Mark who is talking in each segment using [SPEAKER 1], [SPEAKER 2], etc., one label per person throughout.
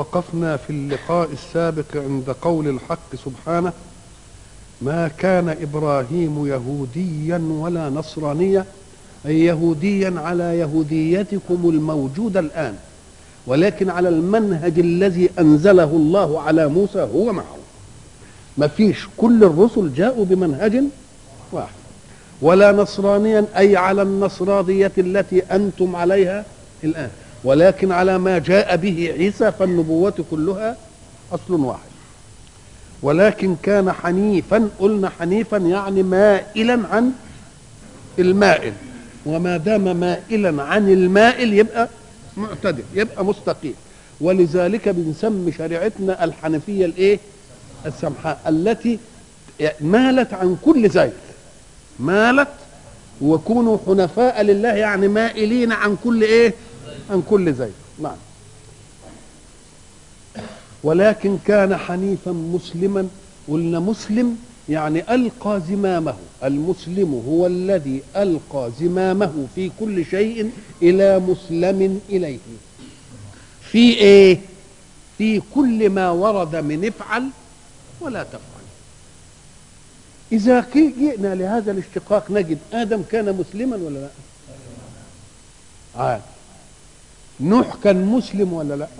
[SPEAKER 1] وقفنا في اللقاء السابق عند قول الحق سبحانه ما كان ابراهيم يهوديا ولا نصرانيا اي يهوديا على يهوديتكم الموجوده الان ولكن على المنهج الذي انزله الله على موسى هو معه ما فيش كل الرسل جاءوا بمنهج واحد ولا نصرانيا اي على النصرانيه التي انتم عليها الان ولكن على ما جاء به عيسى فالنبوة كلها أصل واحد ولكن كان حنيفا قلنا حنيفا يعني مائلا عن المائل وما دام مائلا عن المائل يبقى معتدل يبقى مستقيم ولذلك بنسمي شريعتنا الحنفية الايه السمحاء التي مالت عن كل زيغ مالت وكونوا حنفاء لله يعني مائلين عن كل ايه عن كل زيغ نعم ولكن كان حنيفا مسلما قلنا مسلم يعني القى زمامه المسلم هو الذي القى زمامه في كل شيء الى مسلم اليه في ايه في كل ما ورد من افعل ولا تفعل اذا جئنا لهذا الاشتقاق نجد ادم كان مسلما ولا لا عاد نوح كان مسلم ولا لا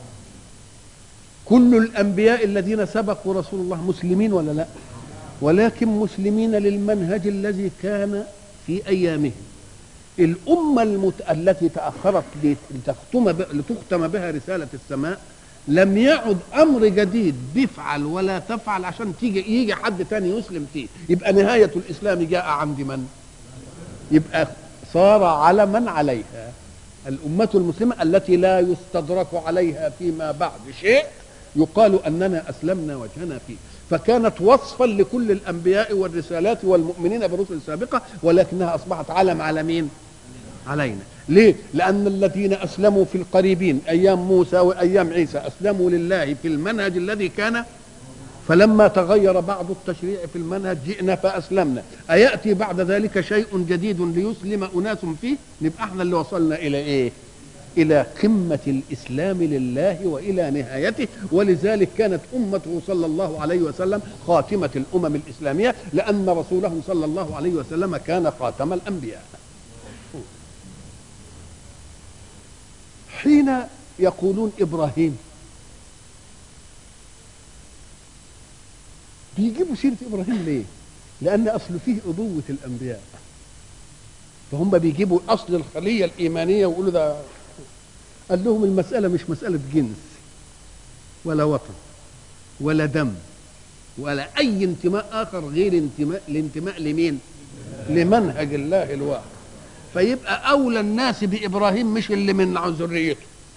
[SPEAKER 1] كل الانبياء الذين سبقوا رسول الله مسلمين ولا لا ولكن مسلمين للمنهج الذي كان في ايامهم الامه المت... التي تاخرت لتختم ب... لتختم بها رساله السماء لم يعد امر جديد بيفعل ولا تفعل عشان تيجي يجي حد تاني يسلم فيه يبقى نهايه الاسلام جاء عند من يبقى صار علما عليها الأمة المسلمة التي لا يستدرك عليها فيما بعد شيء يقال أننا أسلمنا وجهنا فيه فكانت وصفا لكل الأنبياء والرسالات والمؤمنين بالرسل السابقة ولكنها أصبحت علم على مين علينا ليه لأن الذين أسلموا في القريبين أيام موسى وأيام عيسى أسلموا لله في المنهج الذي كان فلما تغير بعض التشريع في المنهج جئنا فاسلمنا اياتي بعد ذلك شيء جديد ليسلم اناس فيه نبقى احنا اللي وصلنا الى ايه الى قمه الاسلام لله والى نهايته ولذلك كانت امته صلى الله عليه وسلم خاتمه الامم الاسلاميه لان رسوله صلى الله عليه وسلم كان خاتم الانبياء حين يقولون ابراهيم بيجيبوا سيره ابراهيم ليه؟ لان اصل فيه ابوه الانبياء فهم بيجيبوا اصل الخليه الايمانيه ويقولوا ده قال لهم المساله مش مساله جنس ولا وطن ولا دم ولا اي انتماء اخر غير انتماء الانتماء لمين؟ لمنهج الله الواحد فيبقى اولى الناس بابراهيم مش اللي من ذريته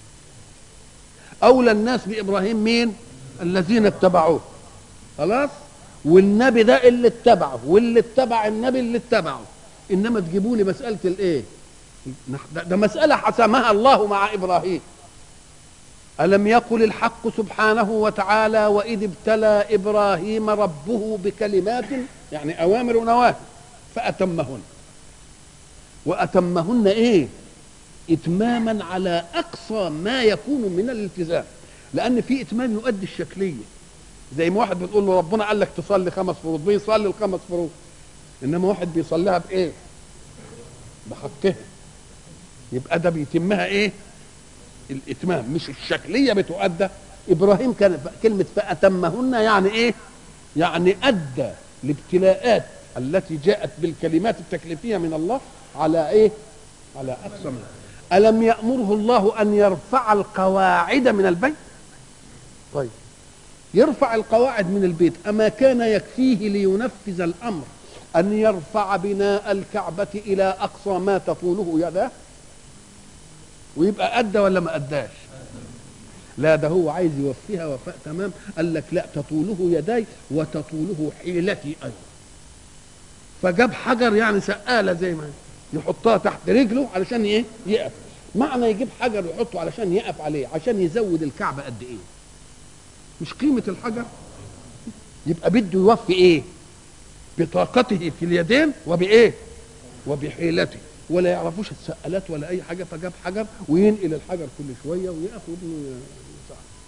[SPEAKER 1] اولى الناس بابراهيم مين؟ الذين اتبعوه خلاص والنبي ده اللي اتبعه واللي اتبع النبي اللي اتبعه انما تجيبوا لي مساله الايه ده, ده مساله حسمها الله مع ابراهيم الم يقل الحق سبحانه وتعالى واذ ابتلى ابراهيم ربه بكلمات يعني اوامر ونواهي فاتمهن واتمهن ايه اتماما على اقصى ما يكون من الالتزام لان في اتمام يؤدي الشكليه زي ما واحد بتقول له ربنا قال لك تصلي خمس فروض بيصلي الخمس فروض انما واحد بيصليها بايه بحقها يبقى ده بيتمها ايه الاتمام مش الشكليه بتؤدى ابراهيم كان كلمه فاتمهن يعني ايه يعني ادى الابتلاءات التي جاءت بالكلمات التكليفيه من الله على ايه على اقصى منها الم يامره الله ان يرفع القواعد من البيت طيب يرفع القواعد من البيت أما كان يكفيه لينفذ الأمر أن يرفع بناء الكعبة إلى أقصى ما تطوله يداه ويبقى أدى ولا ما أداش لا ده هو عايز يوفيها وفاء تمام قال لك لا تطوله يداي وتطوله حيلتي أيضا فجاب حجر يعني سقالة زي ما يحطها تحت رجله علشان ايه يقف معنى يجيب حجر يحطه علشان يقف عليه عشان يزود الكعبة قد ايه مش قيمة الحجر يبقى بده يوفي ايه بطاقته في اليدين وبايه وبحيلته ولا يعرفوش السقالات ولا اي حاجه فجاب حجر وينقل الحجر كل شويه ويقف وابنه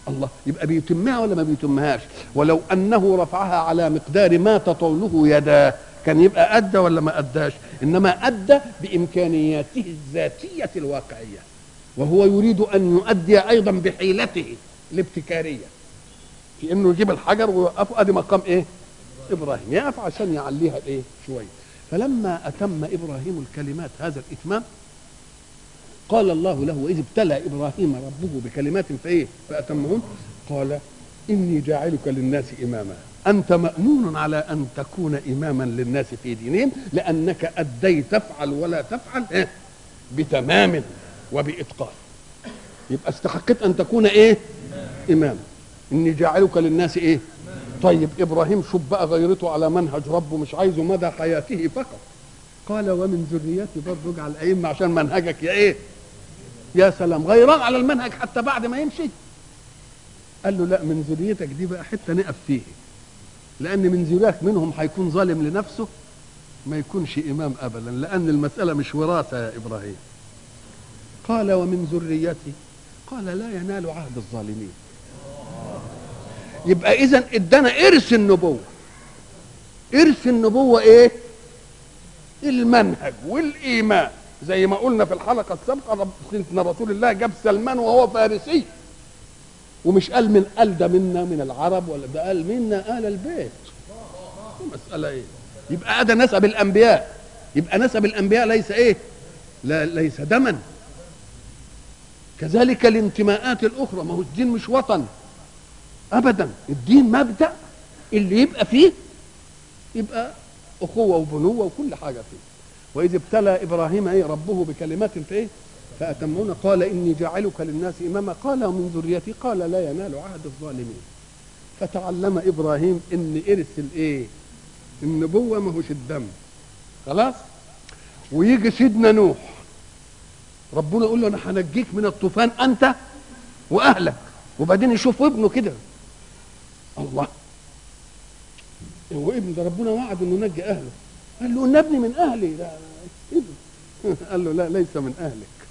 [SPEAKER 1] الله يبقى بيتمها ولا ما بيتمهاش ولو انه رفعها على مقدار ما تطوله يداه كان يبقى ادى ولا ما اداش انما ادى بامكانياته الذاتيه الواقعيه وهو يريد ان يؤدي ايضا بحيلته الابتكاريه في انه يجيب الحجر ويوقفه ادي مقام ايه ابراهيم يقف عشان يعليها ايه شويه فلما اتم ابراهيم الكلمات هذا الاتمام قال الله له واذ ابتلى ابراهيم ربه بكلمات فايه فاتمهن قال اني جاعلك للناس اماما انت مامون على ان تكون اماما للناس في دينهم لانك اديت تفعل ولا تفعل إيه؟ بتمام وباتقان يبقى استحقت ان تكون ايه امام اني جاعلك للناس ايه طيب ابراهيم شوف بقى غيرته على منهج ربه مش عايزه مدى حياته فقط قال ومن ذريتي برضه اجعل ائمه عشان منهجك يا ايه يا سلام غيران على المنهج حتى بعد ما يمشي قال له لا من ذريتك دي بقى حته نقف فيه لان من ذريتك منهم هيكون ظالم لنفسه ما يكونش امام ابدا لان المساله مش وراثه يا ابراهيم قال ومن ذريتي قال لا ينال عهد الظالمين يبقى اذا ادانا ارث النبوه ارث النبوه ايه المنهج والايمان زي ما قلنا في الحلقه السابقه رب سيدنا رسول الله جاب سلمان وهو فارسي ومش قال من قال ده منا من العرب ولا ده قال منا اهل البيت مساله ايه يبقى ده نسب الانبياء يبقى نسب الانبياء ليس ايه لا ليس دما كذلك الانتماءات الاخرى ما هو الدين مش وطن ابدا الدين مبدا اللي يبقى فيه يبقى اخوه وبنوه وكل حاجه فيه واذ ابتلى ابراهيم ايه ربه بكلمات فايه فاتمون قال اني جاعلك للناس اماما قال ومن ذريتي قال لا ينال عهد الظالمين فتعلم ابراهيم ان ارث الايه النبوه ما هوش الدم خلاص ويجي سيدنا نوح ربنا يقول له انا هنجيك من الطوفان انت واهلك وبعدين يشوف ابنه كده الله هو ابن ده ربنا وعد انه ينجي اهله قال له ان ابني من اهلي لا ابن قال له لا ليس من اهلك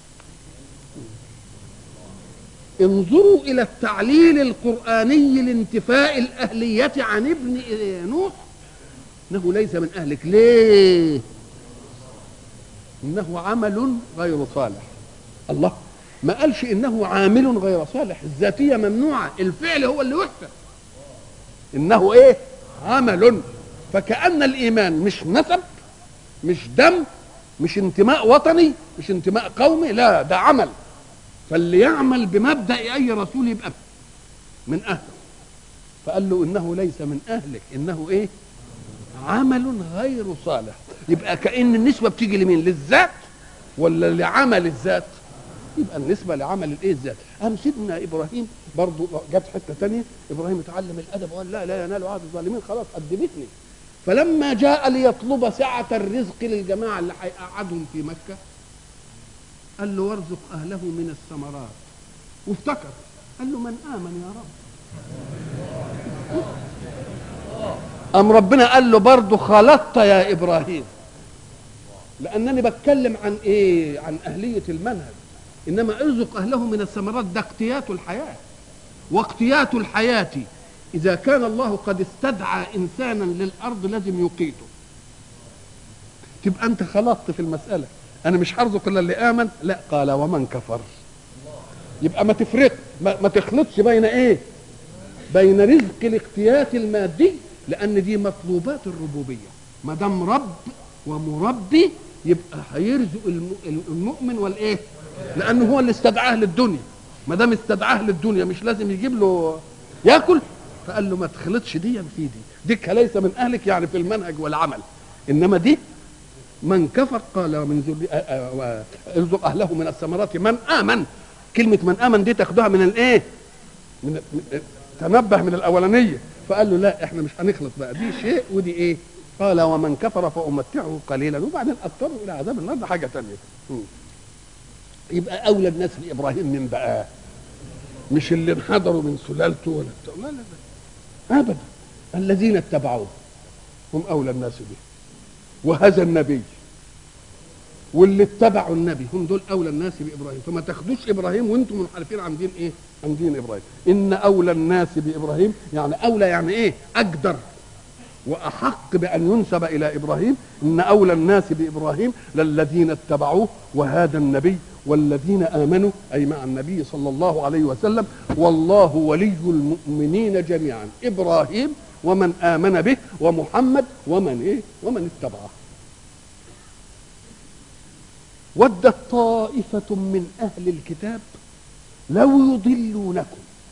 [SPEAKER 1] انظروا الى التعليل القراني لانتفاء الاهليه عن ابن نوح انه ليس من اهلك ليه انه عمل غير صالح الله ما قالش انه عامل غير صالح الذاتيه ممنوعه الفعل هو اللي يحسن انه ايه عمل فكأن الإيمان مش نسب مش دم مش انتماء وطني مش انتماء قومي لا ده عمل فاللي يعمل بمبدأ أي رسول يبقى من أهله فقال له إنه ليس من أهلك إنه إيه عمل غير صالح يبقى كأن النسبة بتيجي لمين للذات ولا لعمل الذات يبقى النسبة لعمل الايه الذات أم سيدنا إبراهيم برضو جت حتة تانية إبراهيم اتعلم الأدب وقال لا لا ينال عهد الظالمين خلاص قدمتني فلما جاء ليطلب سعة الرزق للجماعة اللي هيقعدهم في مكة قال له وارزق أهله من الثمرات وافتكر قال له من آمن يا رب أم ربنا قال له برضه خلطت يا إبراهيم لأنني بتكلم عن إيه عن أهلية المنهج إنما ارزق أهله من الثمرات ده اقتيات الحياة واقتيات الحياة إذا كان الله قد استدعى إنسانا للأرض لازم يقيته تبقى أنت خلطت في المسألة أنا مش هرزق إلا اللي آمن لا قال ومن كفر يبقى ما تفرق ما, ما تخلطش بين إيه بين رزق الاقتيات المادي لأن دي مطلوبات الربوبية ما دام رب ومربي يبقى هيرزق المؤمن والإيه لأنه هو اللي استدعاه للدنيا ما دام استدعاه للدنيا مش لازم يجيب له ياكل فقال له ما تخلطش دي في دي ديك ليس من اهلك يعني في المنهج والعمل انما دي من كفر قال من ذري ارزق اهله من الثمرات من امن كلمه من امن دي تاخدوها من الايه من تنبه من الاولانيه فقال له لا احنا مش هنخلط بقى دي شيء ودي ايه قال ومن كفر فامتعه قليلا وبعدين اضطروا الى عذاب النار ده حاجه ثانيه يبقى اولى الناس بابراهيم من بقى مش اللي انحدروا من سلالته ولا بتاع لا لا لا ابدا الذين اتبعوه هم اولى الناس به وهذا النبي واللي اتبعوا النبي هم دول اولى الناس بابراهيم فما تاخدوش ابراهيم وانتم منحرفين عن دين ايه عن دين ابراهيم ان اولى الناس بابراهيم يعني اولى يعني ايه اقدر واحق بان ينسب الى ابراهيم ان اولى الناس بابراهيم للذين اتبعوه وهذا النبي والذين امنوا اي مع النبي صلى الله عليه وسلم والله ولي المؤمنين جميعا ابراهيم ومن امن به ومحمد ومن ايه ومن اتبعه ودت طائفة من أهل الكتاب لو يضلونكم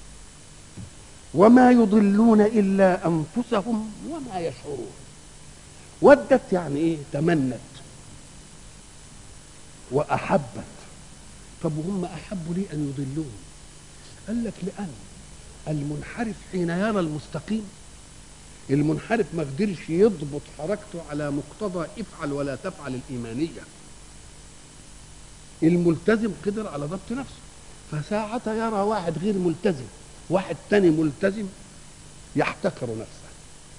[SPEAKER 1] وما يضلون إلا أنفسهم وما يشعرون ودت يعني إيه تمنت وأحبت طب وهم أحبوا ليه أن يضلون قال لك لأن المنحرف حين يرى المستقيم المنحرف ما قدرش يضبط حركته على مقتضى افعل ولا تفعل الإيمانية الملتزم قدر على ضبط نفسه فساعة يرى واحد غير ملتزم واحد تاني ملتزم يحتقر نفسه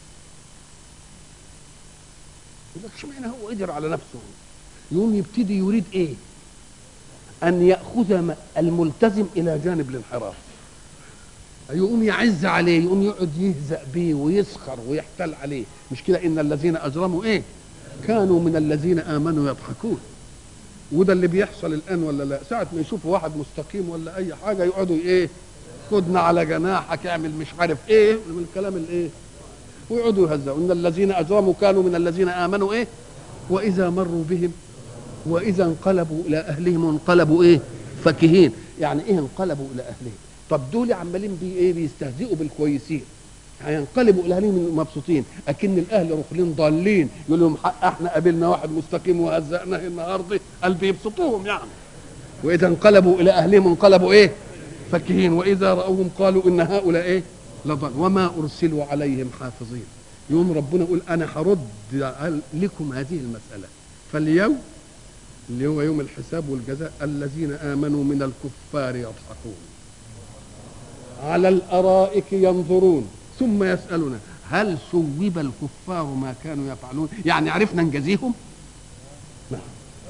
[SPEAKER 1] يقول لك اشمعنى هو قدر على نفسه يقوم يبتدي يريد ايه ان ياخذ الملتزم الى جانب الانحراف يقوم يعز عليه يقوم يقعد يهزأ بيه ويسخر ويحتال عليه مش كده ان الذين اجرموا ايه كانوا من الذين امنوا يضحكون وده اللي بيحصل الان ولا لا ساعه ما يشوفوا واحد مستقيم ولا اي حاجه يقعدوا ايه خدنا على جناحك اعمل مش عارف ايه من الكلام الايه ويقعدوا يهزئوا ان الذين اجرموا كانوا من الذين امنوا ايه واذا مروا بهم واذا انقلبوا الى اهلهم انقلبوا ايه فكهين يعني ايه انقلبوا الى اهلهم طب دول عمالين بي ايه بيستهزئوا بالكويسين هينقلبوا الى اهلهم مبسوطين اكن الاهل رخلين ضالين يقول لهم حق احنا قابلنا واحد مستقيم وهزقناه النهارده قال بيبسطوهم يعني واذا انقلبوا الى اهلهم انقلبوا ايه فكهين واذا راوهم قالوا ان هؤلاء ايه لضل وما ارسلوا عليهم حافظين يوم ربنا يقول انا هرد لكم هذه المساله فاليوم اللي هو يوم الحساب والجزاء الذين امنوا من الكفار يضحكون على الارائك ينظرون ثم يسالون هل ثوب الكفار ما كانوا يفعلون يعني عرفنا نجازيهم نعم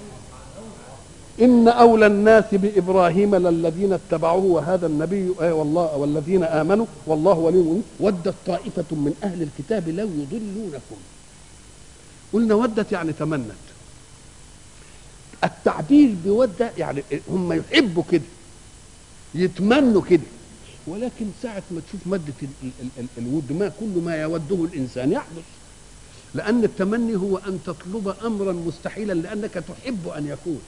[SPEAKER 1] إن أولى الناس بإبراهيم للذين اتبعوه وهذا النبي آه والله والذين آمنوا والله ولي المؤمنين ودت طائفة من أهل الكتاب لو يضلونكم قلنا ودت يعني تمنت التعبير بودة يعني هم يحبوا كده يتمنوا كده ولكن ساعة ما تشوف مادة ال ال ال الود ما كل ما يوده الإنسان يحدث لأن التمني هو أن تطلب أمرا مستحيلا لأنك تحب أن يكون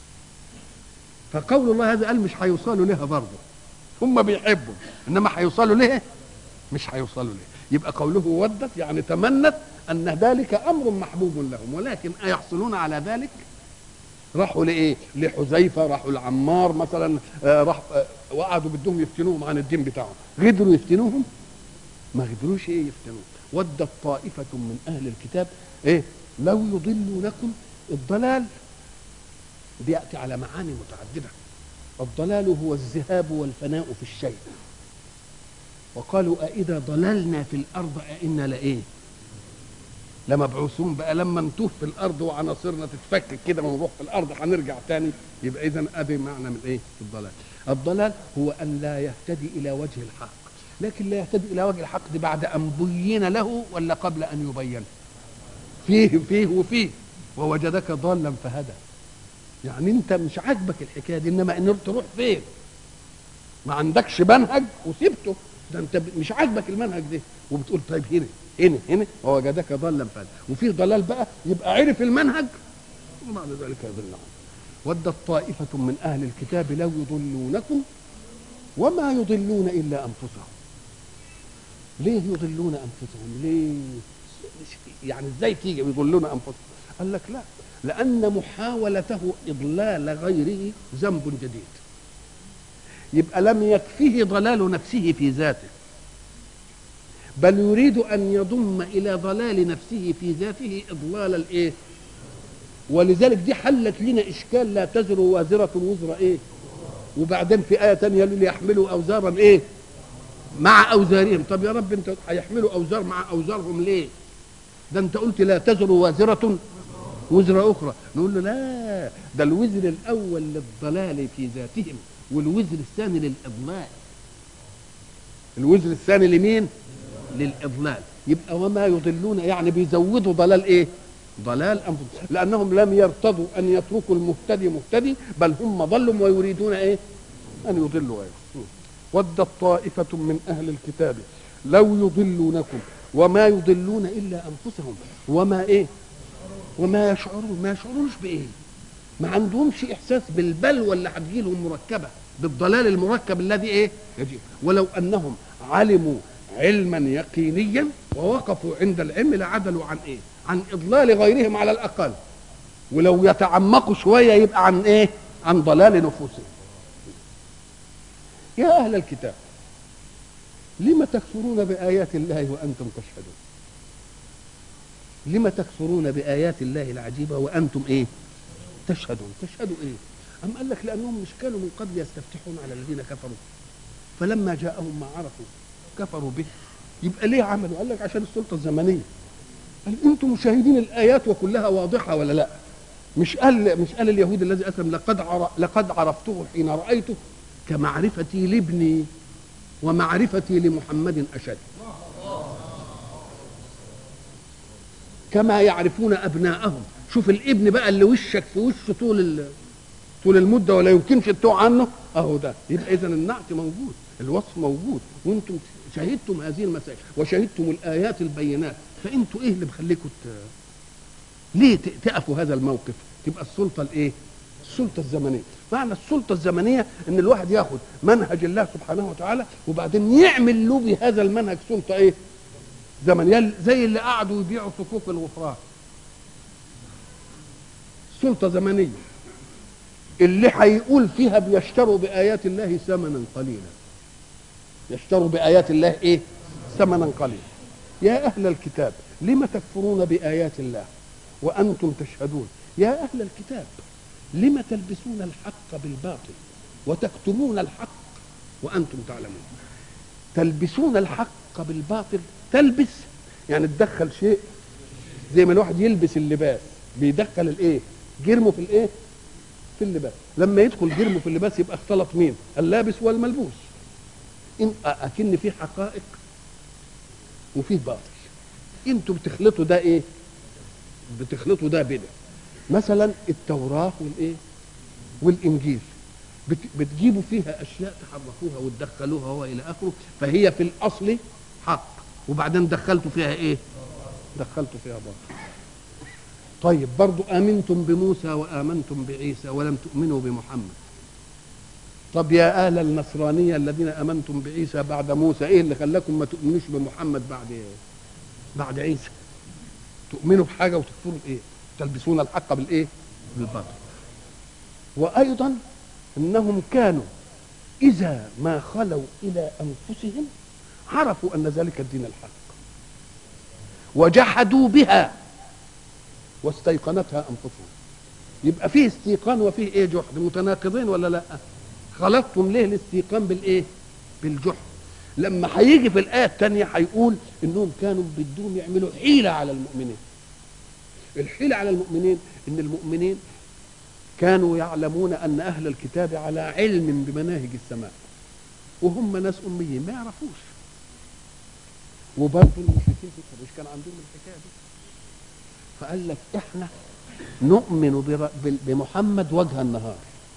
[SPEAKER 1] فقول الله هذا قال مش هيوصلوا لها برضه هم بيحبوا انما هيوصلوا ليه مش هيوصلوا ليه يبقى قوله ودت يعني تمنت ان ذلك امر محبوب لهم ولكن ايحصلون على ذلك راحوا لايه لحذيفه راحوا لعمار مثلا آه راح آه وقعدوا بدهم يفتنوهم عن الدين بتاعهم قدروا يفتنوهم ما قدروش ايه يفتنوهم ودت طائفه من اهل الكتاب ايه لو يضلونكم الضلال بياتي على معاني متعدده الضلال هو الذهاب والفناء في الشيء وقالوا أإذا ضللنا في الأرض أئنا لإيه لمبعوثون بقى لما نتوه في الأرض وعناصرنا تتفكك كده ونروح في الأرض هنرجع تاني يبقى إذا أدي معنى من إيه الضلال الضلال هو أن لا يهتدي إلى وجه الحق لكن لا يهتدي إلى وجه الحق دي بعد أن بين له ولا قبل أن يبين فيه فيه وفيه ووجدك ضالا فهدى يعني انت مش عاجبك الحكايه دي انما ان تروح فين ما عندكش منهج وسبته ده انت مش عاجبك المنهج ده وبتقول طيب هنا هنا هنا ووجدك ضالا فهدى وفيه ضلال بقى يبقى عرف المنهج وبعد ذلك يضل عنه ودت طائفة من أهل الكتاب لو يضلونكم وما يضلون إلا أنفسهم ليه يضلون أنفسهم ليه يعني ازاي تيجي يضلون أنفسهم قال لك لا لأن محاولته إضلال غيره ذنب جديد يبقى لم يكفه ضلال نفسه في ذاته بل يريد أن يضم إلى ضلال نفسه في ذاته إضلال الإيه ولذلك دي حلت لنا إشكال لا تزر وازرة وزر إيه وبعدين في آية تانية ليحملوا أوزارا إيه مع أوزارهم طب يا رب أنت هيحملوا أوزار مع أوزارهم ليه ده أنت قلت لا تزر وازرة وزر اخرى نقول له لا ده الوزر الاول للضلال في ذاتهم والوزر الثاني للاضلال الوزر الثاني لمين للاضلال يبقى وما يضلون يعني بيزودوا ضلال ايه ضلال انفسهم لانهم لم يرتضوا ان يتركوا المهتدي مهتدي بل هم ضلوا ويريدون ايه ان يضلوا غيره ودت طائفة من أهل الكتاب لو يضلونكم وما يضلون إلا أنفسهم وما إيه وما يشعرون ما يشعرونش بإيه ما عندهمش إحساس بالبلوى اللي هتجيلهم مركبة بالضلال المركب الذي إيه يجي ولو أنهم علموا علما يقينيا ووقفوا عند العلم لعدلوا عن إيه عن إضلال غيرهم على الأقل ولو يتعمقوا شوية يبقى عن إيه عن ضلال نفوسهم يا أهل الكتاب لم تكفرون بآيات الله وأنتم تشهدون لم تكفرون بآيات الله العجيبة وأنتم إيه تشهدون تشهدوا إيه أم قال لك لأنهم مش كانوا من قبل يستفتحون على الذين كفروا فلما جاءهم ما عرفوا كفروا به يبقى ليه عملوا قال لك عشان السلطة الزمنية قال انتم مشاهدين الآيات وكلها واضحة ولا لا مش قال مش قال اليهود الذي أسلم لقد عر... لقد عرفته حين رأيته كمعرفتي لابني ومعرفتي لمحمد أشد كما يعرفون أبناءهم شوف الابن بقى اللي وشك في وشه طول ال... طول المدة ولا يمكنش تتوه عنه أهو ده يبقى إذا النعت موجود الوصف موجود وأنتم شهدتم هذه المسائل وشهدتم الآيات البينات فأنتوا إيه اللي مخليكم ت... ليه تقفوا هذا الموقف تبقى السلطة الإيه السلطة الزمنية معنى السلطة الزمنية ان الواحد ياخد منهج الله سبحانه وتعالى وبعدين يعمل له بهذا المنهج سلطة ايه زمنية زي اللي قعدوا يبيعوا صكوك الغفران سلطة زمنية اللي هيقول فيها بيشتروا بآيات الله ثمنا قليلا يشتروا بآيات الله ايه ثمنا قليلا يا أهل الكتاب لم تكفرون بآيات الله وأنتم تشهدون يا أهل الكتاب لم تلبسون الحق بالباطل وتكتمون الحق وانتم تعلمون تلبسون الحق بالباطل تلبس يعني تدخل شيء زي ما الواحد يلبس اللباس بيدخل الايه جرمه في الايه في اللباس لما يدخل جرمه في اللباس يبقى اختلط مين اللابس والملبوس إن اكن في حقائق وفيه باطل انتوا بتخلطوا ده ايه بتخلطوا ده بدع مثلا التوراة والايه والانجيل بت بتجيبوا فيها اشياء تحرفوها وتدخلوها والى اخره فهي في الاصل حق وبعدين دخلتوا فيها ايه دخلتوا فيها باطل طيب برضو امنتم بموسى وامنتم بعيسى ولم تؤمنوا بمحمد طب يا اهل النصرانيه الذين امنتم بعيسى بعد موسى ايه اللي خلاكم ما تؤمنوش بمحمد بعد إيه؟ بعد عيسى تؤمنوا بحاجه وتكفروا بايه تلبسون الحق بالايه بالباطل وايضا انهم كانوا اذا ما خلوا الى انفسهم عرفوا ان ذلك الدين الحق وجحدوا بها واستيقنتها انفسهم يبقى فيه استيقان وفيه ايه جحد متناقضين ولا لا خلطتم ليه الاستيقان بالايه بالجحد لما هيجي في الايه الثانيه هيقول انهم كانوا بدهم يعملوا حيله على المؤمنين الحيلة على المؤمنين ان المؤمنين كانوا يعلمون ان اهل الكتاب على علم بمناهج السماء وهم ناس اميين ما يعرفوش وبرضه المشركين في قريش كان عندهم الحكايه دي فقال لك احنا نؤمن بمحمد وجه النهار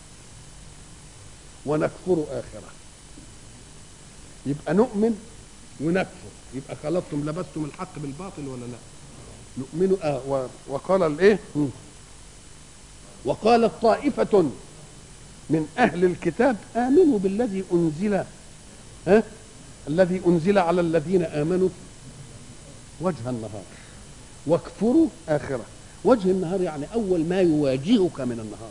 [SPEAKER 1] ونكفر اخره يبقى نؤمن ونكفر يبقى خلطتم لبستم الحق بالباطل ولا لا نؤمن آه وقال الايه وقالت طائفة من أهل الكتاب آمنوا بالذي أنزل ها الذي أنزل على الذين آمنوا وجه النهار واكفروا آخرة وجه النهار يعني أول ما يواجهك من النهار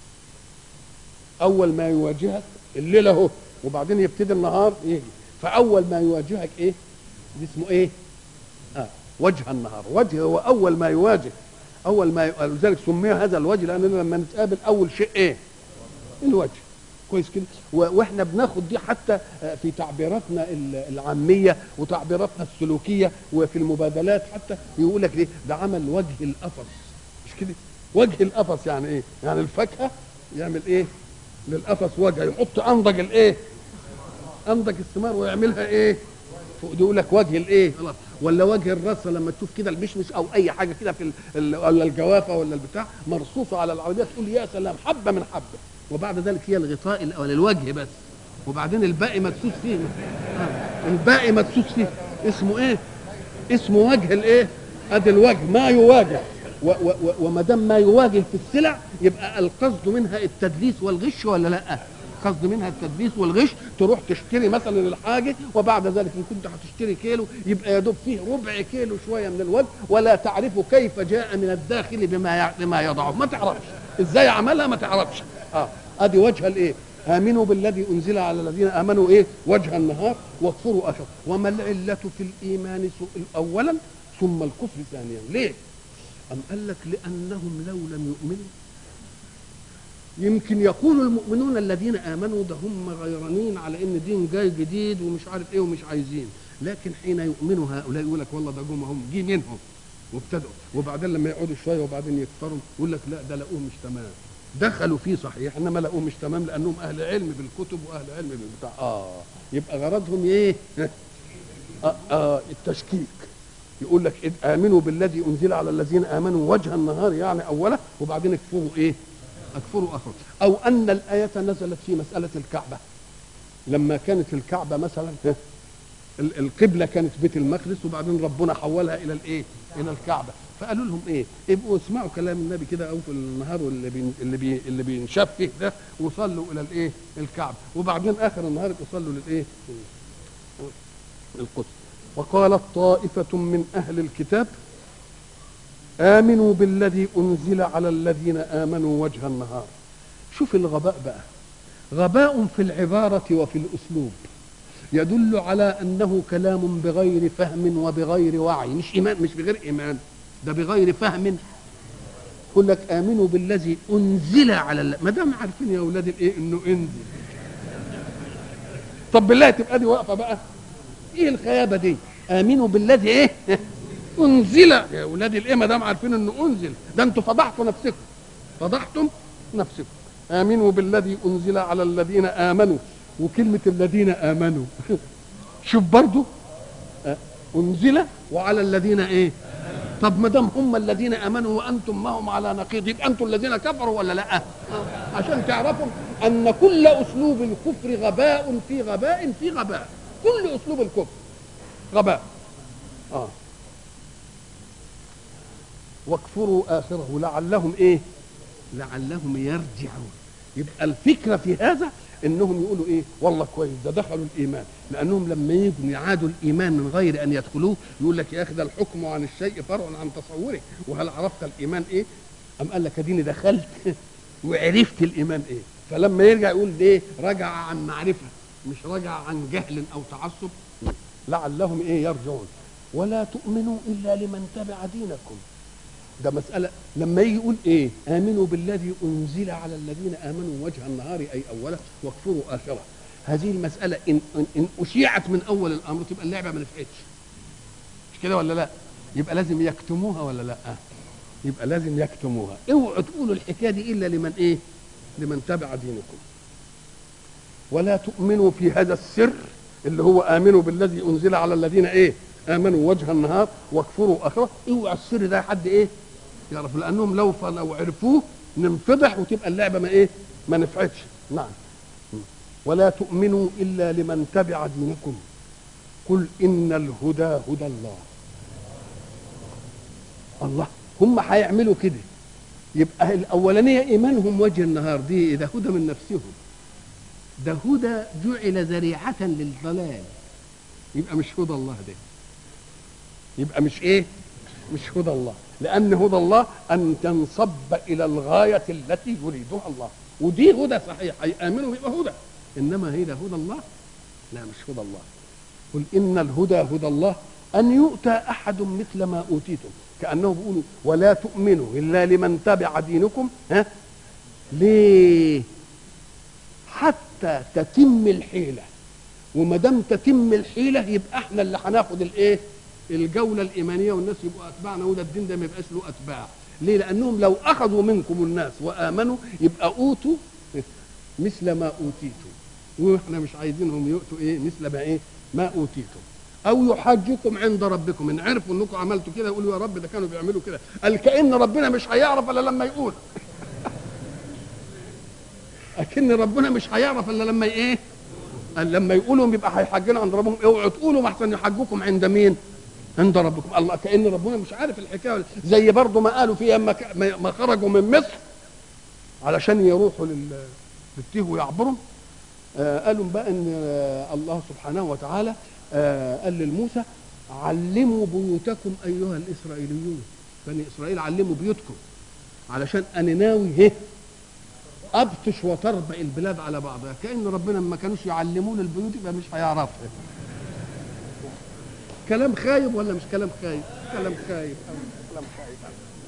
[SPEAKER 1] أول ما يواجهك الليل أهو وبعدين يبتدي النهار يجي فأول ما يواجهك إيه؟ دي اسمه إيه؟ آه وجه النهار وجه هو اول ما يواجه اول ما لذلك سمي هذا الوجه لاننا لما نتقابل اول شيء ايه الوجه كويس كده واحنا بناخد دي حتى في تعبيراتنا العاميه وتعبيراتنا السلوكيه وفي المبادلات حتى يقول لك ايه ده عمل وجه القفص مش كده وجه القفص يعني ايه يعني الفاكهه يعمل ايه للقفص وجه يحط انضج الايه انضج الثمار ويعملها ايه فوق دي يقول لك وجه الايه خلاص ولا وجه الرصه لما تشوف كده المشمش او اي حاجه كده في ال- ال- ولا الجوافه ولا البتاع مرصوصه على العربيه تقول يا سلام حبه من حبه وبعد ذلك هي الغطاء الاول الوجه بس وبعدين الباقي مدسوس فيه آه. الباقي مدسوس فيه اسمه ايه اسمه وجه الايه ادي الوجه ما يواجه و- و- و- وما دام ما يواجه في السلع يبقى القصد منها التدليس والغش ولا لا قصد منها التدليس والغش تروح تشتري مثلا الحاجه وبعد ذلك ان كنت هتشتري كيلو يبقى يا دوب فيه ربع كيلو شويه من الوجه ولا تعرف كيف جاء من الداخل بما يع- بما يضعه ما تعرفش ازاي عملها ما تعرفش اه ادي وجه الايه امنوا بالذي انزل على الذين امنوا ايه وجه النهار واكفروا اخر وما العله في الايمان سو- اولا ثم الكفر ثانيا ليه ام قال لك لانهم لو لم يؤمنوا يمكن يقول المؤمنون الذين امنوا ده هم غيرانين على ان دين جاي جديد ومش عارف ايه ومش عايزين لكن حين يؤمنوا هؤلاء يقول لك والله ده جم هم جه منهم وابتدوا وبعدين لما يقعدوا شويه وبعدين يكفروا يقول لك لا ده لقوه مش تمام دخلوا فيه صحيح انما لقوه مش تمام لانهم اهل علم بالكتب واهل علم بالبتاع اه يبقى غرضهم ايه؟ آه آه التشكيك يقول لك إذ امنوا بالذي انزل على الذين امنوا وجه النهار يعني اوله وبعدين اكفروا ايه؟ اكفروا اخره او ان الايه نزلت في مساله الكعبه لما كانت الكعبه مثلا ها، ال- القبله كانت بيت المقدس وبعدين ربنا حولها الى الايه؟ الى الكعبه فقالوا لهم ايه؟ ابقوا اسمعوا كلام النبي كده او في النهار اللي بين اللي بي اللي بينشاف فيه ده وصلوا الى الايه؟ الكعبه وبعدين اخر النهار يبقوا صلوا للايه؟ القدس وقالت طائفة من أهل الكتاب آمنوا بالذي أنزل على الذين آمنوا وجه النهار شوف الغباء بقى غباء في العبارة وفي الأسلوب يدل على أنه كلام بغير فهم وبغير وعي مش إيمان مش بغير إيمان ده بغير فهم يقول لك آمنوا بالذي أنزل على الله ما دام عارفين يا أولاد الإيه إنه أنزل طب بالله تبقى دي واقفة بقى ايه الخيابه دي امنوا بالذي ايه انزل يا اولاد الايه ما دام عارفين انه انزل ده انتوا فضحتوا نفسكم فضحتم نفسكم امنوا بالذي انزل على الذين امنوا وكلمه الذين امنوا شوف برضو آه، انزل وعلى الذين ايه طب ما دام هم الذين امنوا وانتم معهم على نقيض يبقى انتم الذين كفروا ولا لا؟ آه. عشان تعرفوا ان كل اسلوب الكفر غباء في غباء في غباء كل اسلوب الكفر غباء اه واكفروا اخره لعلهم ايه؟ لعلهم يرجعون يبقى الفكره في هذا انهم يقولوا ايه؟ والله كويس ده دخلوا الايمان لانهم لما يجوا يعادوا الايمان من غير ان يدخلوه يقول لك يا اخي ده الحكم عن الشيء فرع عن تصوره وهل عرفت الايمان ايه؟ ام قال لك اديني دخلت وعرفت الايمان ايه؟ فلما يرجع يقول ده ايه؟ رجع عن معرفه مش رجع عن جهل او تعصب لعلهم ايه يرجعون ولا تؤمنوا الا لمن تبع دينكم ده مسألة لما يجي يقول إيه آمنوا بالذي أنزل على الذين آمنوا وجه النهار أي أوله واكفروا آخره هذه المسألة إن, إن, إن أشيعت من أول الأمر تبقى اللعبة ما نفعتش مش كده ولا لا يبقى لازم يكتموها ولا لا يبقى لازم يكتموها اوعوا تقولوا الحكاية دي إلا لمن إيه لمن تبع دينكم ولا تؤمنوا في هذا السر اللي هو آمنوا بالذي أنزل على الذين إيه آمنوا وجه النهار واكفروا آخره اوعى السر ده حد إيه يعرف لأنهم لو لو عرفوه ننفضح وتبقى اللعبة ما إيه ما نفعتش نعم ولا تؤمنوا إلا لمن تبع دينكم قل إن الهدى هدى الله الله هم هيعملوا كده يبقى الأولانية إيمانهم وجه النهار دي ده هدى من نفسهم ده هدى جعل ذريعة للضلال يبقى مش هدى الله ده يبقى مش ايه مش هدى الله لان هدى الله ان تنصب الى الغايه التي يريدها الله ودي هدى صحيح هيامنوا يبقى هدى انما هي ده هدى الله لا مش هدى الله قل ان الهدى هدى الله ان يؤتى احد مثل ما اوتيتم كانه بيقولوا ولا تؤمنوا الا لمن تبع دينكم ها ليه حتى تتم الحيله وما دام تتم الحيله يبقى احنا اللي هناخد الايه الجوله الايمانيه والناس يبقوا اتباعنا وده الدين ده ما يبقاش له اتباع ليه لانهم لو اخذوا منكم الناس وامنوا يبقى اوتوا مثل ما اوتيتم واحنا مش عايزينهم يؤتوا ايه مثل ما ايه ما اوتيتم او يحاجكم عند ربكم ان عرفوا انكم عملتوا كده يقولوا يا رب ده كانوا بيعملوا كده قال كان ربنا مش هيعرف الا لما يقول اكن ربنا مش هيعرف الا لما ايه قال لما يقولوا يبقى هيحجنا عند ربهم اوعوا تقولوا ما احسن يحجكم عند مين عند ربكم الله كان ربنا مش عارف الحكايه زي برضه ما قالوا في اما ما خرجوا من مصر علشان يروحوا لل للتيه ويعبروا آه قالوا بقى ان آه الله سبحانه وتعالى آه قال للموسى علموا بيوتكم ايها الاسرائيليون بني اسرائيل علموا بيوتكم علشان انا ناوي هه ابطش وتربع البلاد على بعضها كان ربنا ما كانوش يعلمون البيوت يبقى مش هيعرفها كلام خايب ولا مش كلام خايب كلام خايب كلام خايب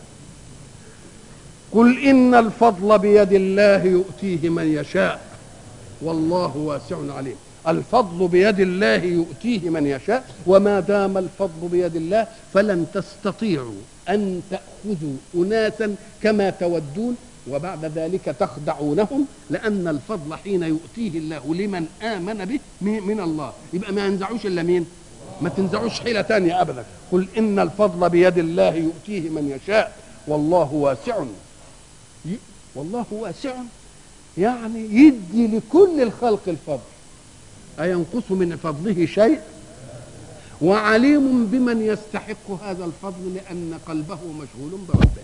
[SPEAKER 1] قل ان الفضل بيد الله يؤتيه من يشاء والله واسع عليم الفضل بيد الله يؤتيه من يشاء وما دام الفضل بيد الله فلن تستطيعوا ان تاخذوا اناسا كما تودون وبعد ذلك تخدعونهم لان الفضل حين يؤتيه الله لمن امن به من الله يبقى ما ينزعوش الا مين ما تنزعوش حيله تانية ابدا قل ان الفضل بيد الله يؤتيه من يشاء والله واسع والله واسع يعني يدي لكل الخلق الفضل أينقص من فضله شيء وعليم بمن يستحق هذا الفضل لأن قلبه مشغول بربه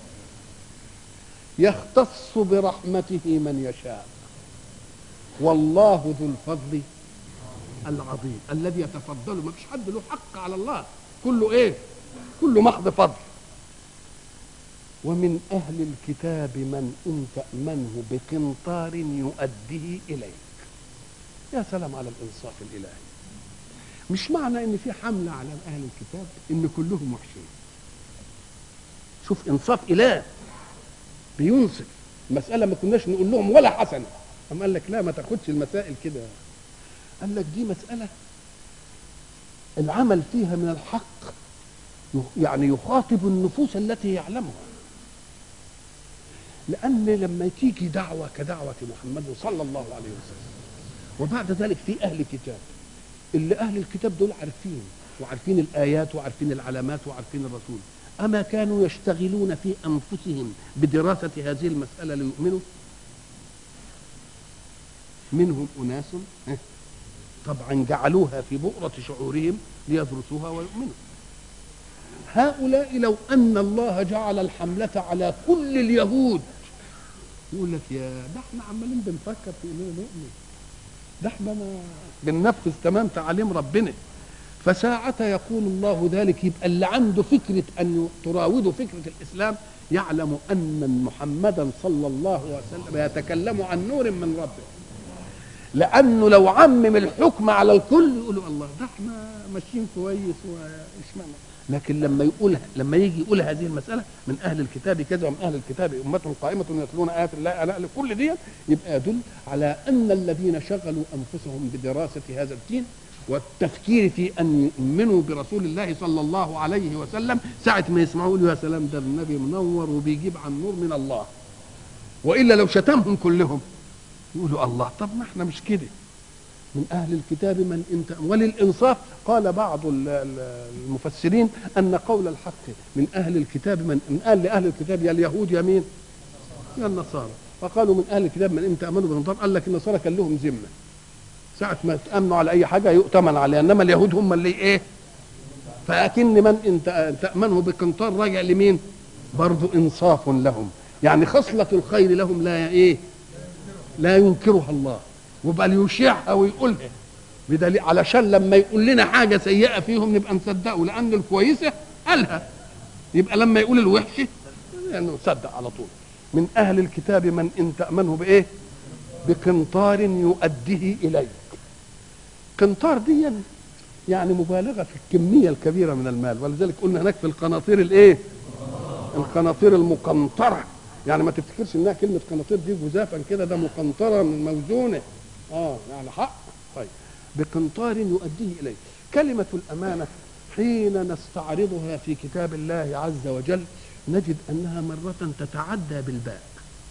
[SPEAKER 1] يختص برحمته من يشاء والله ذو الفضل العظيم الذي يتفضل ما فيش حد له حق على الله كله ايه كله محض فضل ومن أهل الكتاب من إن تأمنه بقنطار يؤديه إليك يا سلام على الإنصاف الإلهي مش معنى إن في حملة على أهل الكتاب إن كلهم وحشين شوف إنصاف إله بينصف مسألة ما كناش نقول لهم ولا حسنة أم قال لك لا ما تاخدش المسائل كده قال لك دي مسألة العمل فيها من الحق يعني يخاطب النفوس التي يعلمها لأن لما تيجي دعوة كدعوة محمد صلى الله عليه وسلم وبعد ذلك في أهل كتاب اللي أهل الكتاب دول عارفين وعارفين الآيات وعارفين العلامات وعارفين الرسول أما كانوا يشتغلون في أنفسهم بدراسة هذه المسألة ليؤمنوا منهم أناس طبعا جعلوها في بؤرة شعورهم ليدرسوها ويؤمنوا هؤلاء لو أن الله جعل الحملة على كل اليهود يقول لك يا ده احنا عمالين بنفكر في اننا نؤمن ده احنا ما بننفذ تمام تعاليم ربنا فساعة يقول الله ذلك يبقى اللي عنده فكرة أن تراوده فكرة الإسلام يعلم أن محمدا صلى الله عليه وسلم يتكلم عن نور من ربه لأنه لو عمم الحكم على الكل يقولوا الله ده احنا ماشيين كويس واشمعنى لكن لما يقول لما يجي يقول هذه المسألة من أهل الكتاب كذا ومن أهل الكتاب أمة قائمة يتلون آيات الله أنا كل دي يبقى يدل على أن الذين شغلوا أنفسهم بدراسة هذا الدين والتفكير في ان يؤمنوا برسول الله صلى الله عليه وسلم ساعه ما يسمعوا يقولوا يا سلام ده النبي منور وبيجيب عن نور من الله والا لو شتمهم كلهم يقولوا الله طب ما احنا مش كده من اهل الكتاب من انت وللانصاف قال بعض المفسرين ان قول الحق من اهل الكتاب من من اهل اهل الكتاب يا اليهود يا مين؟ يا النصارى فقالوا من اهل الكتاب من انت امنوا بالنصارى قال لك النصارى كان لهم ذمه ساعة ما تأمنوا على أي حاجة يؤتمن عليها إنما اليهود هم اللي إيه؟ فأكن من إن تأمنه بقنطار راجع لمين؟ برضو إنصاف لهم يعني خصلة الخير لهم لا إيه؟ لا ينكرها الله وبل يشيعها ويقولها بدليل علشان لما يقول لنا حاجة سيئة فيهم نبقى نصدقه لأن الكويسة قالها يبقى لما يقول الوحشة يعني نصدق على طول من أهل الكتاب من إن تأمنه بإيه؟ بقنطار يؤديه إليك قنطار دي يعني مبالغه في الكميه الكبيره من المال ولذلك قلنا هناك في القناطير الايه القناطير المقنطره يعني ما تفتكرش انها كلمه قناطير دي جزافا كده ده مقنطره من موزونه اه يعني حق طيب بقنطار يؤديه اليك كلمه الامانه حين نستعرضها في كتاب الله عز وجل نجد انها مره تتعدى بالباء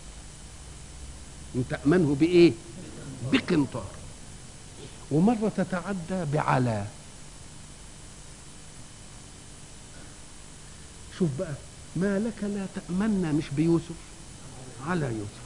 [SPEAKER 1] ان تامنه بايه بقنطار ومره تتعدى بعلى شوف بقى ما لك لا تأمنا مش بيوسف على يوسف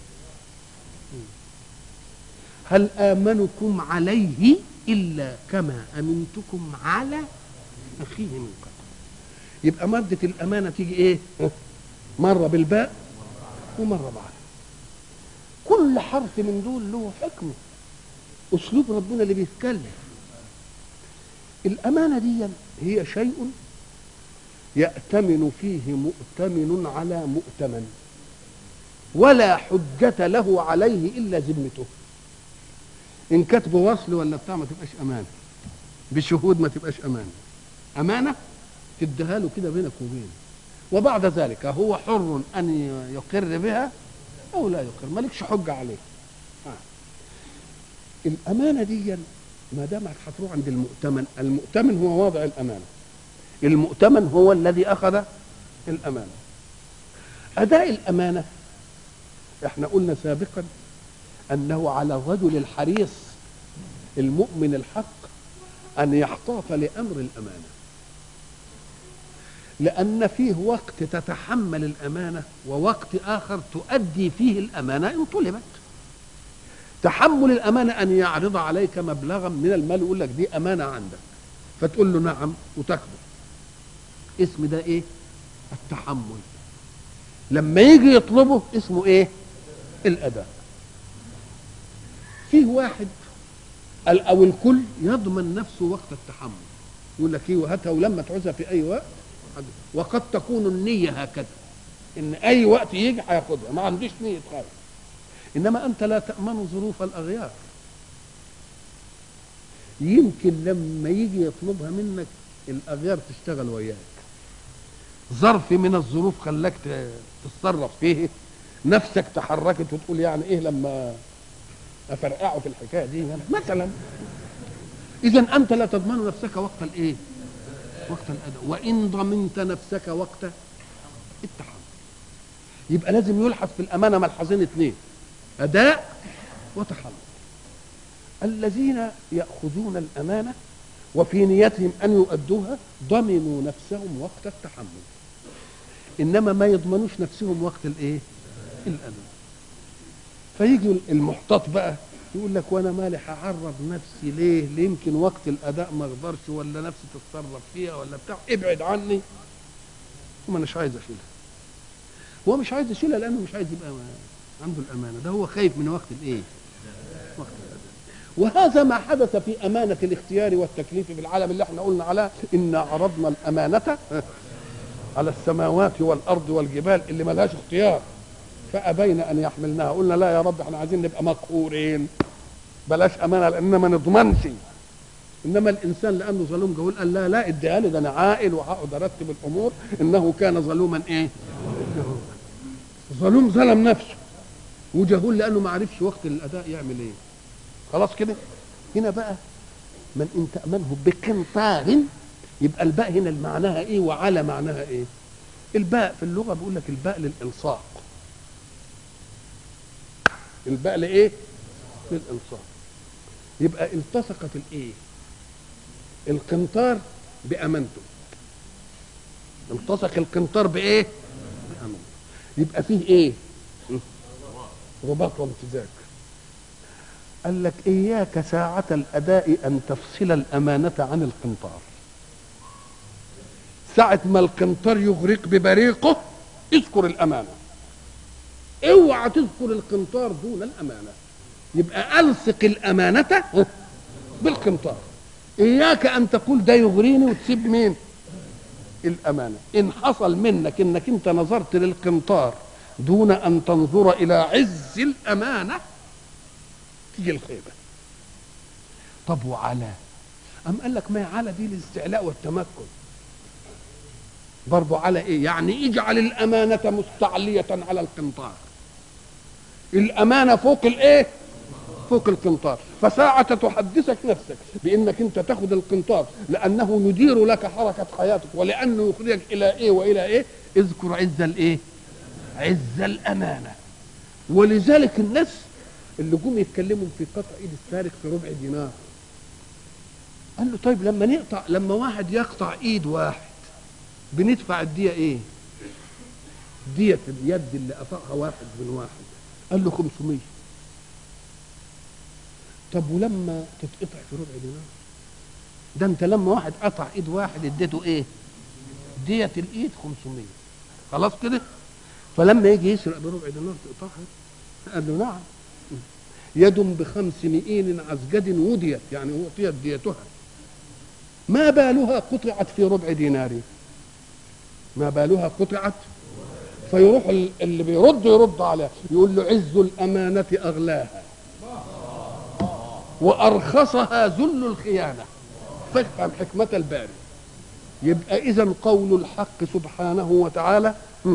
[SPEAKER 1] هل آمنكم عليه إلا كما أمنتكم على أخيه من قبل يبقى مادة الأمانة تيجي إيه مرة بالباء ومرة بعد كل حرف من دول له حكمة أسلوب ربنا اللي بيتكلم الأمانة دي هي شيء يأتمن فيه مؤتمن على مؤتمن ولا حجة له عليه إلا ذمته إن كتب وصل ولا بتاع ما تبقاش أمانة بشهود ما تبقاش أمانة أمانة تديها له كده بينك وبينه وبعد ذلك هو حر أن يقر بها أو لا يقر مالكش حجة عليه آه. الأمانة دي ما دامك هتروح عند المؤتمن المؤتمن هو واضع الأمانة المؤتمن هو الذي أخذ الأمانة أداء الأمانة احنا قلنا سابقا أنه على الرجل الحريص المؤمن الحق أن يحتاط لأمر الأمانة لأن فيه وقت تتحمل الأمانة ووقت آخر تؤدي فيه الأمانة إن طلبت تحمل الأمانة أن يعرض عليك مبلغا من المال ويقول لك دي أمانة عندك فتقول له نعم وتاخده اسم ده ايه التحمل لما يجي يطلبه اسمه ايه الاداء فيه واحد او الكل يضمن نفسه وقت التحمل يقول لك ايه وهاتها ولما تعوزها في اي وقت وقد تكون النية هكذا ان اي وقت يجي هياخدها ما عنديش نية خالص انما انت لا تأمن ظروف الاغيار يمكن لما يجي يطلبها منك الاغيار تشتغل وياك ظرف من الظروف خلاك تتصرف فيه نفسك تحركت وتقول يعني ايه لما افرقعه في الحكايه دي يعني مثلا اذا انت لا تضمن نفسك وقت الايه وقت الاداء وان ضمنت نفسك وقت التحمل يبقى لازم يلحظ في الامانه ملحظين اثنين اداء وتحمل الذين ياخذون الامانه وفي نيتهم ان يؤدوها ضمنوا نفسهم وقت التحمل انما ما يضمنوش نفسهم وقت الايه الاداء فيجي المحتاط بقى يقول لك وانا مالي هعرض نفسي ليه ليه يمكن وقت الاداء ما اقدرش ولا نفسي تتصرف فيها ولا بتاع ابعد عني وما اناش عايز اشيلها هو مش عايز يشيلها لانه مش عايز يبقى عنده الامانه ده هو خايف من وقت الايه وقت الاداء وهذا ما حدث في امانه الاختيار والتكليف في العالم اللي احنا قلنا على ان عرضنا الامانه على السماوات والارض والجبال اللي ملهاش اختيار فابين ان يحملناها قلنا لا يا رب احنا عايزين نبقى مقهورين بلاش امانه لان ما نضمنش انما الانسان لانه ظلوم جهول قال لا لا اديها لي ده انا عاقل وهقعد ارتب الامور انه كان ظلوما ايه؟ ظلوم ظلم نفسه وجهول لانه ما عرفش وقت الاداء يعمل ايه خلاص كده هنا بقى من ان تامنه بقنطار يبقى الباء هنا معناها ايه وعلى معناها ايه الباء في اللغه بيقول لك الباء للالصاق الباء لايه للالصاق يبقى التصقت الايه القنطار بامانته التصق القنطار بايه بامانته يبقى فيه ايه رباط وامتزاج قال لك اياك ساعة الاداء ان تفصل الامانة عن القنطار ساعة ما القنطار يغرق ببريقه اذكر الامانة اوعى تذكر القنطار دون الامانة يبقى الصق الامانة بالقنطار اياك ان تقول ده يغريني وتسيب مين الامانة ان حصل منك انك انت نظرت للقنطار دون ان تنظر الى عز الامانه تيجي الخيبه طب وعلى أم قال لك ما على دي الاستعلاء والتمكن برضو على ايه يعني اجعل الامانه مستعليه على القنطار الامانه فوق الايه فوق القنطار فساعة تحدثك نفسك بانك انت تاخذ القنطار لانه يدير لك حركة حياتك ولانه يخرجك الى ايه والى ايه اذكر عز الايه عز الامانه ولذلك الناس اللي جم يتكلموا في قطع ايد السارق في ربع دينار قال له طيب لما نقطع لما واحد يقطع ايد واحد بندفع الدية ايه دية اليد اللي قطعها واحد من واحد قال له 500 طب ولما تتقطع في ربع دينار ده انت لما واحد قطع ايد واحد اديته ايه دية الايد 500 خلاص كده فلما يجي يسرق بربع دينار تقطعها قال له نعم يد بخمس مئين عزجد وديت يعني أعطيت ديتها ما بالها قطعت في ربع دينار ما بالها قطعت فيروح اللي بيرد يرد عليها يقول له عز الأمانة أغلاها وأرخصها ذل الخيانة فافهم حكمة الباري يبقى إذا قول الحق سبحانه وتعالى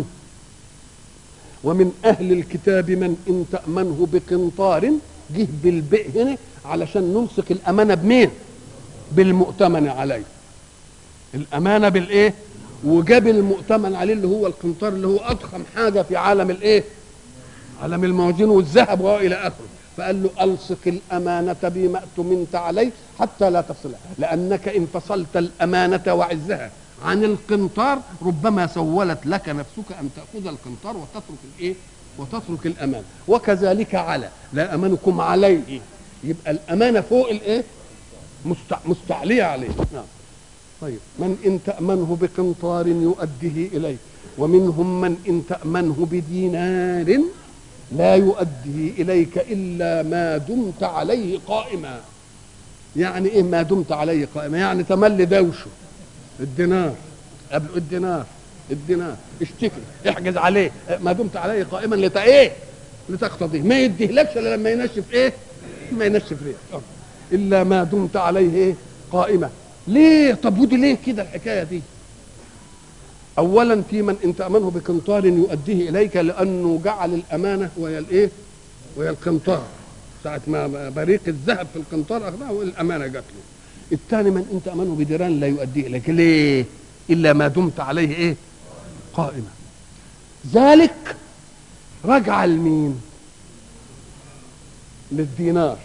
[SPEAKER 1] ومن أهل الكتاب من إن تأمنه بقنطار جه بالبئ هنا علشان نمسك الأمانة بمين؟ بالمؤتمن عليه الأمانة بالإيه؟ وجاب المؤتمن عليه اللي هو القنطار اللي هو أضخم حاجة في عالم الإيه؟ عالم الموازين والذهب وإلى آخره فقال له ألصق الأمانة بما اؤتمنت عليه حتى لا تفصلها لأنك إن فصلت الأمانة وعزها عن القنطار ربما سولت لك نفسك ان تاخذ القنطار وتترك الايه؟ وتترك الامان وكذلك على لا امنكم عليه يبقى الامانه فوق الايه؟ مستع... مستعليه عليه نعم طيب من ان تامنه بقنطار يؤديه اليك ومنهم من ان تامنه بدينار لا يؤديه اليك الا ما دمت عليه قائما يعني ايه ما دمت عليه قائما يعني تملي دوشه الدينار قبل الدينار الدينار اشتكي احجز عليه ما دمت عليه قائما لت ايه لتقتضيه ما يديهلكش الا لما ينشف ايه ما ينشف ريح الا ما دمت عليه ايه قائمه ليه طب ودي ليه كده الحكايه دي اولا في من ان تامنه بقنطار يؤديه اليك لانه جعل الامانه وهي الايه وهي القنطار ساعه ما بريق الذهب في القنطار اخذها والامانه جات له الثاني من انت امنه بديران لا يؤدي اليك ليه الا ما دمت عليه ايه قائما ذلك رجع لمين للدينار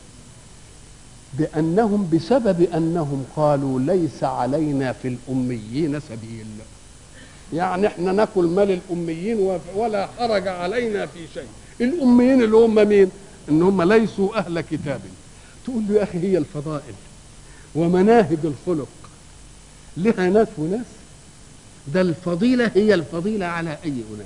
[SPEAKER 1] بانهم بسبب انهم قالوا ليس علينا في الاميين سبيل يعني احنا ناكل مال الاميين ولا حرج علينا في شيء الاميين اللي هم مين ان هم ليسوا اهل كتاب تقول له يا اخي هي الفضائل ومناهج الخلق لها ناس وناس ده الفضيلة هي الفضيلة على أي أناس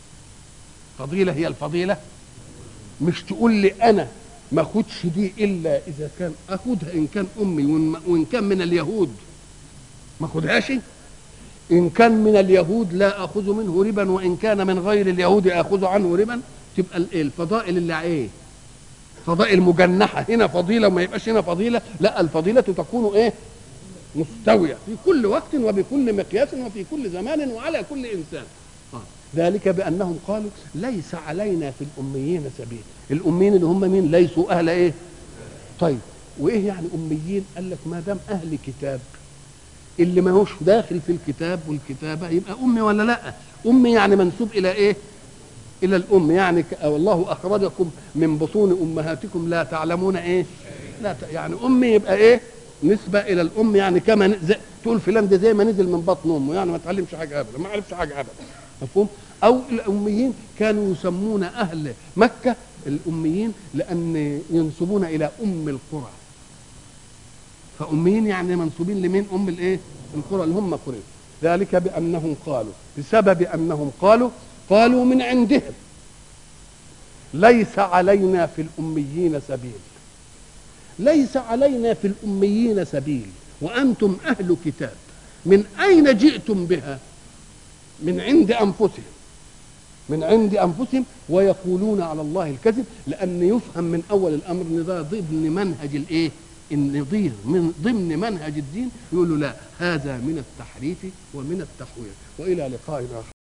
[SPEAKER 1] فضيلة هي الفضيلة مش تقول لي أنا ما أخدش دي إلا إذا كان أخدها إن كان أمي وإن كان من اليهود ما أخدهاش إن كان من اليهود لا أخذ منه ربا وإن كان من غير اليهود أخذ عنه ربا تبقى الفضائل اللي إيه فضائل مجنحه هنا فضيله وما يبقاش هنا فضيله لا الفضيله تكون ايه مستويه في كل وقت وبكل مقياس وفي كل زمان وعلى كل انسان آه. ذلك بانهم قالوا ليس علينا في الاميين سبيل الاميين اللي هم مين ليسوا اهل ايه طيب وايه يعني اميين قال لك ما دام اهل كتاب اللي ما هوش داخل في الكتاب والكتابه يبقى امي ولا لا امي يعني منسوب الى ايه الى الام يعني والله اخرجكم من بطون امهاتكم لا تعلمون ايه لا ت... يعني امي يبقى ايه نسبه الى الام يعني كما زي... تقول فلان ده زي ما نزل من بطن امه يعني ما تعلمش حاجه ابدا ما عرفش حاجه ابدا مفهوم او الاميين كانوا يسمون اهل مكه الاميين لان ينسبون الى ام القرى فاميين يعني منسوبين لمين ام الايه القرى اللي هم قريش ذلك بانهم قالوا بسبب انهم قالوا قالوا من عندهم ليس علينا في الأميين سبيل ليس علينا في الأميين سبيل وأنتم أهل كتاب من أين جئتم بها من عند أنفسهم من عند أنفسهم ويقولون على الله الكذب لأن يفهم من أول الأمر أن ده ضمن منهج الإيه النظير من ضمن منهج الدين يقولوا لا هذا من التحريف ومن التحوير وإلى لقاء آخر